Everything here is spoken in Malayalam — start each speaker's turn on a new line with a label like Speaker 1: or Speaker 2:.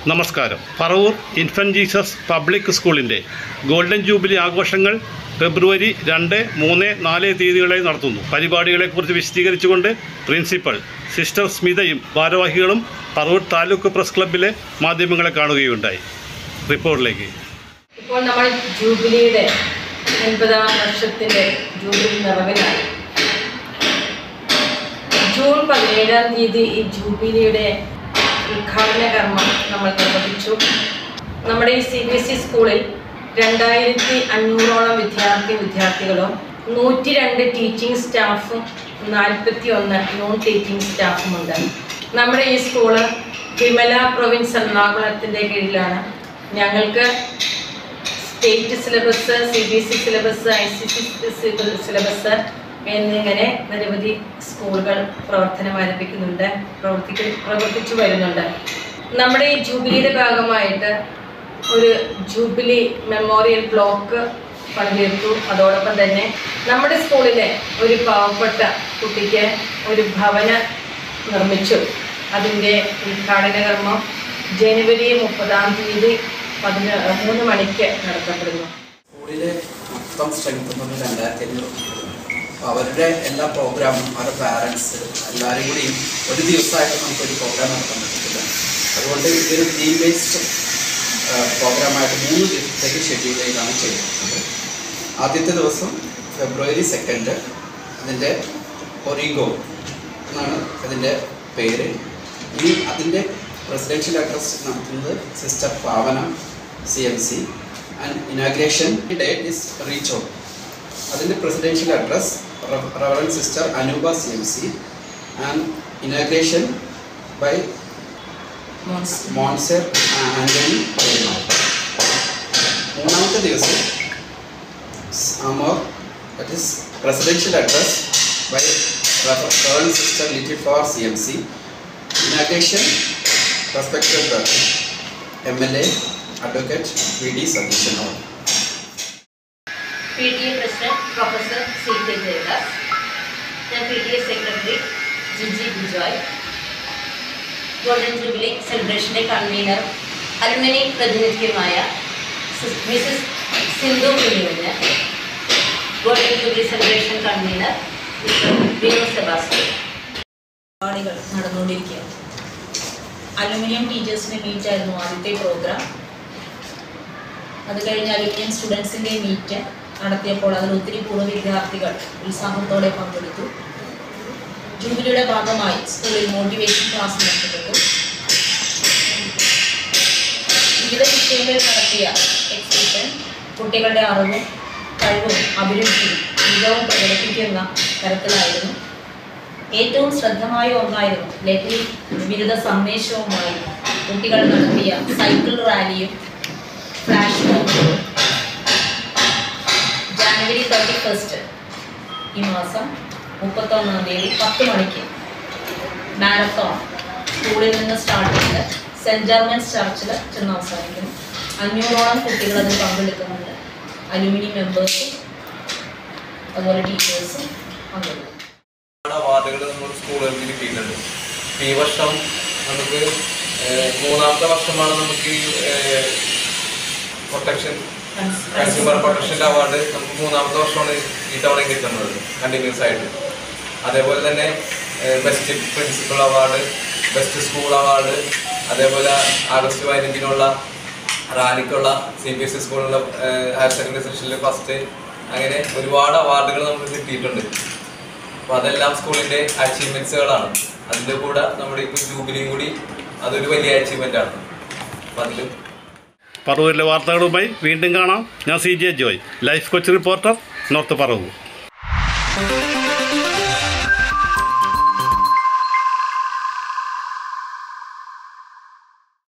Speaker 1: നമസ്കാരം പറവൂർ ഇൻഫൻറ്റ് ജീസസ് പബ്ലിക് സ്കൂളിൻ്റെ ഗോൾഡൻ ജൂബിലി ആഘോഷങ്ങൾ ഫെബ്രുവരി രണ്ട് മൂന്ന് നാല് തീയതികളിൽ നടത്തുന്നു പരിപാടികളെക്കുറിച്ച് വിശദീകരിച്ചുകൊണ്ട് പ്രിൻസിപ്പൽ സിസ്റ്റർ സ്മിതയും ഭാരവാഹികളും പറവൂർ താലൂക്ക് പ്രസ് ക്ലബ്ബിലെ മാധ്യമങ്ങളെ കാണുകയുണ്ടായി റിപ്പോർട്ടിലേക്ക്
Speaker 2: ഇപ്പോൾ നമ്മൾ ജൂബിലിയുടെ അൻപതാം വർഷത്തിൻ്റെ ജൂബിലി നിറവിലാണ് ജൂൺ പതിനേഴാം തീയതി ഈ ജൂബിലിയുടെ ഉദ്ഘാടന കർമ്മം നമ്മൾ നിർവഹിച്ചു നമ്മുടെ ഈ സി ബി എസ് ഇ സ്കൂളിൽ രണ്ടായിരത്തി അഞ്ഞൂറോളം വിദ്യാർത്ഥി വിദ്യാർത്ഥികളും നൂറ്റി രണ്ട് ടീച്ചിങ് സ്റ്റാഫും നാൽപ്പത്തി ഒന്ന് നോൺ ടീച്ചിങ് സ്റ്റാഫുമുണ്ട് നമ്മുടെ ഈ സ്കൂള് വിമല പ്രൊവിൻസ് എറണാകുളത്തിൻ്റെ കീഴിലാണ് ഞങ്ങൾക്ക് state syllabus C B S E syllabus I C C syllabus എന്നിങ്ങനെ നിരവധി സ്കൂളുകൾ പ്രവർത്തനം ആരംഭിക്കുന്നുണ്ട് പ്രവർത്തിക്ക പ്രവർത്തിച്ചു വരുന്നുണ്ട് നമ്മുടെ ഈ ജൂബിലിയുടെ ഭാഗമായിട്ട് ഒരു ജൂബിലി മെമ്മോറിയൽ ബ്ലോക്ക് പണിതീർത്തു അതോടൊപ്പം തന്നെ നമ്മുടെ സ്കൂളിലെ ഒരു പാവപ്പെട്ട കുട്ടിക്ക് ഒരു ഭവന നിർമ്മിച്ചു അതിൻ്റെ ഉദ്ഘാടന കർമ്മം ജനുവരി മുപ്പതാം തീയതി പതിന മൂന്ന് മണിക്ക് നടത്തപ്പെടുന്നു
Speaker 3: സ്കൂളിലെ മൊത്തം സ്ട്രെങ്ത് എന്ന് പറഞ്ഞാൽ രണ്ടായിരത്തി അഞ്ഞൂറ് അപ്പോൾ അവരുടെ എല്ലാ പ്രോഗ്രാമും അവരുടെ പാരൻസ് എല്ലാവരും കൂടി ഒരു ദിവസമായിട്ട് നമുക്കൊരു പ്രോഗ്രാം നടത്താൻ പറ്റത്തില്ല അതുകൊണ്ട് ഇതൊരു തീം ബേസ്ഡ് പ്രോഗ്രാമായിട്ട് മൂന്ന് ദിവസത്തേക്ക് ഷെഡ്യൂൾ ചെയ്താണ് ചെയ്യുന്നത് ആദ്യത്തെ ദിവസം ഫെബ്രുവരി സെക്കൻഡ് അതിൻ്റെ ഒറിഗോ എന്നാണ് അതിൻ്റെ പേര് ഇനി അതിൻ്റെ പ്രസിഡൻഷ്യൽ അഡ്രസ് നടത്തുന്നത് sister Pavana C M C and inauguration date is reach out അതിൻ്റെ presidential address reverend sister Anupa C M C and inauguration by monsignor Antony Perumal മൂന്നാമത്തെ ദിവസം അമോർ that is presidential address by reverend sister little for C M C inauguration respected M L A advocate V D Satheesan അവർ
Speaker 4: P T A president professor C K Jayadas ഞാൻ P T A secretary Giji Bijoy golden jubilee സെലിബ്രേഷൻ്റെ കൺവീനർ അലുമിനി പ്രതിനിധിയുമായ സിസ്- മിസസ് സിന്ധു കുഞ്ഞുവിന് golden jubilee celebration convener Mr Vinod Sebastian
Speaker 5: പരിപാടികൾ നടന്നുകൊണ്ടിരിക്കുകയാണ് അലുമിനിയം ടീച്ചേഴ്സിൻ്റെ മീറ്റ് ആയിരുന്നു ആദ്യത്തെ പ്രോഗ്രാം അത് കഴിഞ്ഞ് അലുമിനിയം സ്റ്റുഡൻസിൻ്റെ മീറ്റ് നടത്തിയപ്പോൾ അതിൽ ഒത്തിരി പൂർവ്വ വിദ്യാർത്ഥികൾ ഉത്സാഹത്തോടെ പങ്കെടുത്തു ജൂബിലിയുടെ ഭാഗമായി സ്കൂളിൽ മോട്ടിവേഷൻ ക്ലാസ് നടത്തപ്പെട്ടു വിവിധ വിഷയങ്ങളിൽ നടത്തിയ എക്സിബിഷൻ കുട്ടികളുടെ അറിവും കഴിവും അഭിരുചിയും മികവും പ്രകടിപ്പിക്കുന്ന തരത്തിലായിരുന്നു ഏറ്റവും ശ്രദ്ധമായ ഒന്നായിരുന്നു ലഹരി വിരുദ്ധ സന്ദേശവുമായി കുട്ടികൾ നടത്തിയ സൈക്കിൾ റാലിയും ഫ്ലാഷ് മോബും ജാനുവരി തേർട്ടി ഫസ്റ്റ് ഈ മാസം മുപ്പത്തൊന്നാം തീയതി പത്ത് മണിക്ക് മാരത്തോൺ സ്കൂളിൽ നിന്ന് സ്റ്റാർട്ട് ചെയ്ത് സെൻറ് ജർമൻസ് ചർച്ചിൽ ചെന്ന് അവസാനിക്കുന്നു അഞ്ഞൂറോളം കുട്ടികൾ അതിൽ പങ്കെടുക്കുന്നുണ്ട് അലുമിനി മെമ്പേഴ്സും അതുപോലെ ടീച്ചേഴ്സും പങ്കെടുക്കും
Speaker 6: അവാർഡുകൾ നമ്മൾ സ്കൂളുകൾക്ക് കിട്ടിയിട്ടുണ്ട് ഇപ്പൊ ഈ വർഷം നമുക്ക് ഏഹ്, മൂന്നാമത്തെ വർഷമാണ് നമുക്ക് ഈ പ്രൊട്ടക്ഷൻ കൺസ്യൂമർ പ്രൊട്ടക്ഷൻ്റെ അവാർഡ് നമുക്ക് മൂന്നാമത്തെ വർഷമാണ് ഈ തവണ കിട്ടുന്നത് കണ്ടിന്യൂസ് ആയിട്ട് അതേപോലെ തന്നെ best principal award best school award അതേപോലെ ആഗസ്റ്റ് പതിനഞ്ചിനുള്ള റാലിക്കുള്ള സി ബി എസ് ഇ സ്കൂളിലുള്ള ഹയർ സെക്കൻഡറി സെക്ഷനിൽ ഫസ്റ്റ് അങ്ങനെ ഒരുപാട് അവാർഡുകൾ നമുക്ക് കിട്ടിയിട്ടുണ്ട് അപ്പോൾ അതെല്ലാം സ്കൂളിൻ്റെ അച്ചീവ്മെൻറ്റ്സുകളാണ് അതിൻ്റെ കൂടെ നമ്മുടെ ഇപ്പോൾ ജൂബിലിയും കൂടി അതൊരു വലിയ അച്ചീവ്മെൻ്റ് ആണ് അപ്പോൾ അതിലും
Speaker 1: പറവൂരിലെ വാർത്തകളുമായി വീണ്ടും കാണാം ഞാൻ C J Joy life coach reporter north Paravur